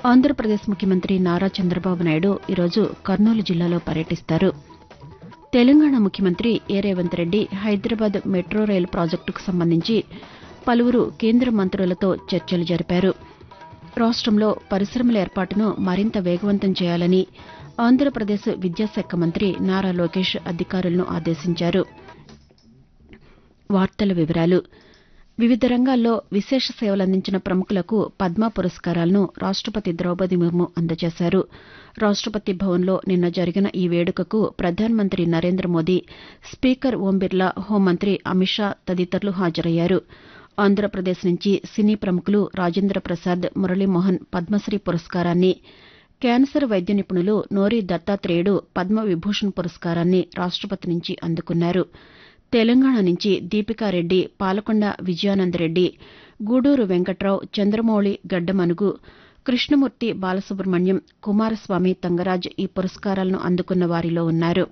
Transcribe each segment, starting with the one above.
ఆంధ్రప్రదేశ్ ముఖ్యమంత్రి నారా చంద్రబాబు నాయుడు ఈరోజు కర్నూలు జిల్లాలో పర్యటిస్తారు తెలంగాణ ముఖ్యమంత్రి A Revanth Reddy Hyderabad metro rail ప్రాజెక్టుకు సంబంధించి పలువురు కేంద్ర మంత్రులతో చర్చలు జరిపారు రాష్టంలో పరిశమల ఏర్పాటును మరింత వేగవంతం చేయాలని ఆంధ్రప్రదేశ్ విద్యాశాఖ మంత్రి నారా లోకేష్ అధికారులను ఆదేశించారు వార్తల వివరాలు వివిధ రంగాల్లో విశేష సేవలందించిన ప్రముఖులకు పద్మ పురస్కారాలను రాష్టపతి ద్రౌపది ముర్ము అందజేశారు రాష్టపతి భవన్లో నిన్న జరిగిన ఈ వేడుకకు ప్రధానమంత్రి నరేంద్ర మోదీ స్పీకర్ ఓం బిర్లా హోంమంత్రి అమిత్ షా తదితరులు హాజరయ్యారు ఆంధ్రప్రదేశ్ నుంచి సినీ ప్రముఖులు రాజేంద్ర ప్రసాద్ మురళీమోహన్ పద్మశ్రీ పురస్కారాన్ని క్యాన్సర్ వైద్య నిపుణులు నోరి దత్తాత్రేయుడు పద్మ విభూషణ్ పురస్కారాన్ని రాష్టపతి నుంచి అందుకున్నారు తెలంగాణ నుంచి దీపికారెడ్డి పాలకొండ విజయానందరెడ్డి గూడూరు వెంకట్రావు చంద్రమౌళి గడ్డమనుగు కృష్ణమూర్తి బాలసుబ్రహ్మణ్యం కుమారస్వామి తంగరాజ్ ఈ పురస్కారాలను అందుకున్న వారిలో ఉన్నారు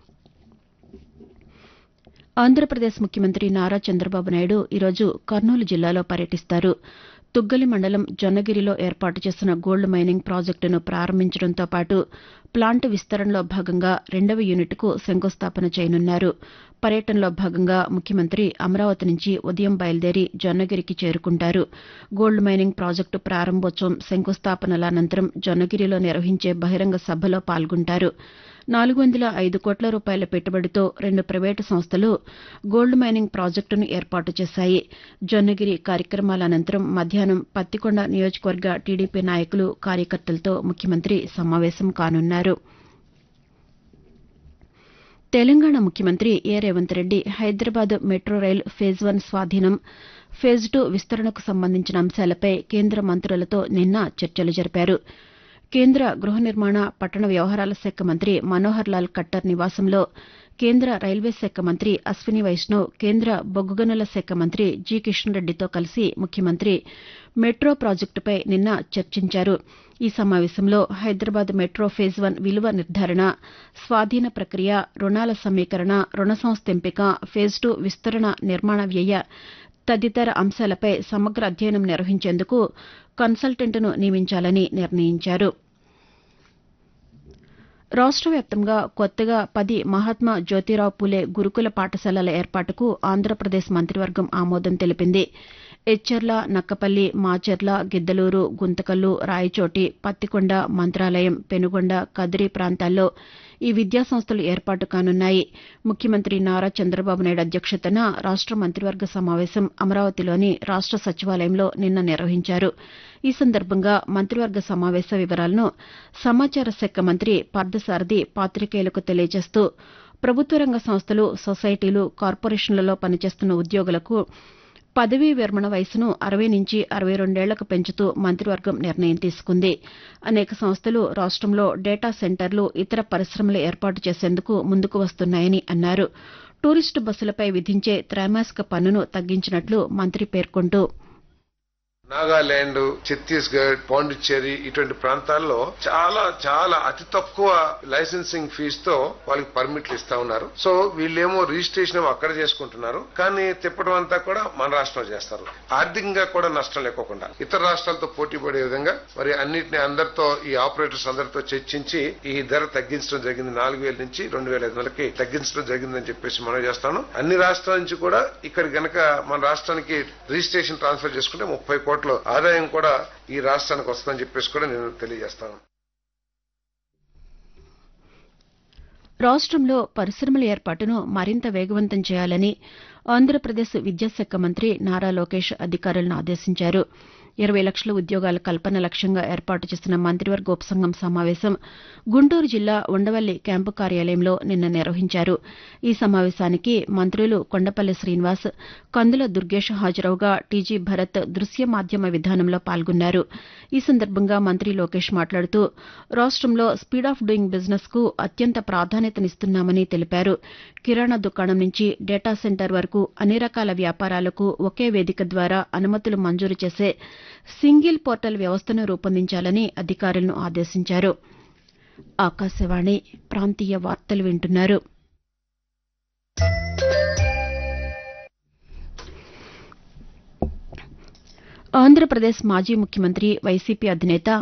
ఆంధ్రప్రదేశ్ ముఖ్యమంత్రి నారా చంద్రబాబు నాయుడు ఈరోజు కర్నూలు జిల్లాలో పర్యటిస్తారు తుగ్గలి మండలం జొన్నగిరిలో ఏర్పాటు చేసిన గోల్డ్ మైనింగ్ ప్రాజెక్టును ప్రారంభించడంతో పాటు ప్లాంట్ విస్తరణలో భాగంగా రెండవ యూనిట్కు శంకుస్థాపన చేయనున్నారు పర్యటనలో భాగంగా ముఖ్యమంత్రి అమరావతి నుంచి ఉదయం బయలుదేరి జొన్నగిరికి చేరుకుంటారు గోల్డ్ మైనింగ్ ప్రాజెక్టు ప్రారంభోత్సవం శంకుస్థాపనల అనంతరం జొన్నగిరిలో నిర్వహించే బహిరంగ సభలో పాల్గొంటారు నాలుగు వందల ఐదు కోట్ల రూపాయల పెట్టుబడితో రెండు ప్రైవేటు సంస్థలు గోల్డ్ మైనింగ్ ప్రాజెక్టును ఏర్పాటు చేశాయి జొన్నగిరి కార్యక్రమాల అనంతరం మధ్యాహ్నం పత్తికొండ నియోజకవర్గ టీడీపీ నాయకులు కార్యకర్తలతో ముఖ్యమంత్రి సమావేశం కానున్నారు తెలంగాణ ముఖ్యమంత్రి A Revanth Reddy Hyderabad metro rail phase one స్వాధీనం ఫేజ్ టూ విస్తరణకు సంబంధించిన అంశాలపై కేంద్ర మంత్రులతో నిన్న చర్చలు జరిపారు కేంద్ర గృహ నిర్మాణ పట్టణ వ్యవహారాల శాఖ మంత్రి మనోహర్ లాల్ ఖట్టర్ నివాసంలో కేంద్ర రైల్వే శాఖ మంత్రి అశ్విని వైష్ణవ్ కేంద్ర బొగ్గు గనుల శాఖ మంత్రి జి కిషన్ రెడ్డితో కలిసి ముఖ్యమంత్రి మెట్రో ప్రాజెక్టుపై నిన్న చర్చించారు ఈ సమావేశంలో హైదరాబాద్ మెట్రో ఫేజ్ వన్ విలువ నిర్ధారణ స్వాధీన ప్రక్రియ రుణాల సమీకరణ రుణ సంస్థ ఎంపిక ఫేజ్ టూ విస్తరణ నిర్మాణ వ్యయ తదితర అంశాలపై సమగ్ర అధ్యయనం నిర్వహించేందుకు కన్సల్టెంట్ను నియమించాలని నిర్ణయించారు రాష్ట వ్యాప్తంగా కొత్తగా పది మహాత్మా జ్యోతిరావు పూలే గురుకుల పాఠశాలల ఏర్పాటుకు ఆంధ్రప్రదేశ్ మంత్రివర్గం ఆమోదం తెలిపింది ఎచ్చెర్ల నక్కపల్లి మాచర్ల గిద్దలూరు గుంతకల్లు రాయచోటి పత్తికొండ మంత్రాలయం పెనుగొండ కదిరి ప్రాంతాల్లో ఈ విద్యాసంస్థలు ఏర్పాటు కానున్నాయి ముఖ్యమంత్రి నారా చంద్రబాబు నాయుడు అధ్యక్షతన రాష్ట మంత్రివర్గ సమావేశం అమరావతిలోని రాష్ట సచివాలయంలో నిన్న నిర్వహించారు ఈ సందర్భంగా మంత్రివర్గ సమావేశ వివరాలను సమాచార శాఖ మంత్రి పార్థసారథి పాతికేయులకు తెలియజేస్తూ ప్రభుత్వ రంగ సంస్థలు సొసైటీలు కార్పొరేషన్లలో పనిచేస్తున్న ఉద్యోగులకు పదవీ విరమణ వయసును అరవై నుంచి అరవై రెండేళ్లకు పెంచుతూ మంత్రివర్గం నిర్ణయం తీసుకుంది అనేక సంస్థలు రాష్టంలో డేటా సెంటర్లు ఇతర పరిశ్రమలు ఏర్పాటు చేసేందుకు ముందుకు వస్తున్నాయని అన్నారు టూరిస్టు బస్సులపై విధించే త్రైమాసిక పన్నును తగ్గించినట్లు మంత్రి పేర్కొంటూ నాగాలాండ్ ఛత్తీస్గఢ్ పాండిచ్చేరి ఇటువంటి ప్రాంతాల్లో చాలా చాలా అతి తక్కువ లైసెన్సింగ్ ఫీజు తో వాళ్ళకి పర్మిట్లు ఇస్తా ఉన్నారు సో వీళ్ళేమో రిజిస్ట్రేషన్ ఏమో అక్కడ చేసుకుంటున్నారు కానీ తిప్పడం అంతా కూడా మన రాష్ట్రంలో చేస్తారు ఆర్థికంగా కూడా నష్టం లేకోకుండా ఇతర రాష్ట్రాలతో పోటీ పడే విధంగా మరి అన్నిటిని అందరితో ఈ ఆపరేటర్స్ అందరితో చర్చించి ఈ ధర తగ్గించడం జరిగింది నాలుగు వేల నుంచి రెండు వేల ఐదు వందలకి తగ్గించడం జరిగిందని చెప్పేసి మనం చేస్తాను అన్ని రాష్ట్రాల నుంచి కూడా ఇక్కడ గనక మన రాష్ట్రానికి రిజిస్ట్రేషన్ ట్రాన్స్ఫర్ చేసుకుంటే ముప్పై కోట్ల ఆదాయం కూడా ఈ రాష్ట్రానికి వస్తుందని చెప్పేసి కూడా నేను తెలియజేస్తాను రాష్టంలో పరిశ్రమల ఏర్పాటును మరింత వేగవంతం చేయాలని ఆంధ్రప్రదేశ్ విద్యాశాఖ మంత్రి నారా లోకేష్ అధికారులను ఆదేశించారు ఇరవై లక్షల ఉద్యోగాల కల్పన లక్ష్యంగా ఏర్పాటు చేసిన మంత్రివర్గ ఉపసంఘం సమావేశం గుంటూరు జిల్లా ఉండవల్లి క్యాంపు కార్యాలయంలో నిన్న నిర్వహించారు ఈ సమావేశానికి మంత్రులు కొండపల్లి శ్రీనివాస్ కందుల దుర్గేష్ హాజరవుగా టీజీ భరత్ దృశ్య మాధ్యమ విధానంలో పాల్గొన్నారు ఈ సందర్భంగా మంత్రి లోకేష్ మాట్లాడుతూ రాష్టంలో స్పీడ్ ఆఫ్ డూయింగ్ బిజినెస్ కు అత్యంత ప్రాధాన్యతనిస్తున్నామని తెలిపారు కిరాణా దుకాణం నుంచి డేటా సెంటర్ వరకు అన్ని రకాల వ్యాపారాలకు ఒకే వేదిక ద్వారా అనుమతులు మంజూరు చేసే సింగిల్ పోర్టల్ వ్యవస్థను రూపొందించాలని అధికారులను ఆదేశించారు ఆకాశవాణి ప్రాంతీయ వార్తలు వింటున్నారు ఆంధ్రప్రదేశ్ మాజీ ముఖ్యమంత్రి వైసీపీ అధినేత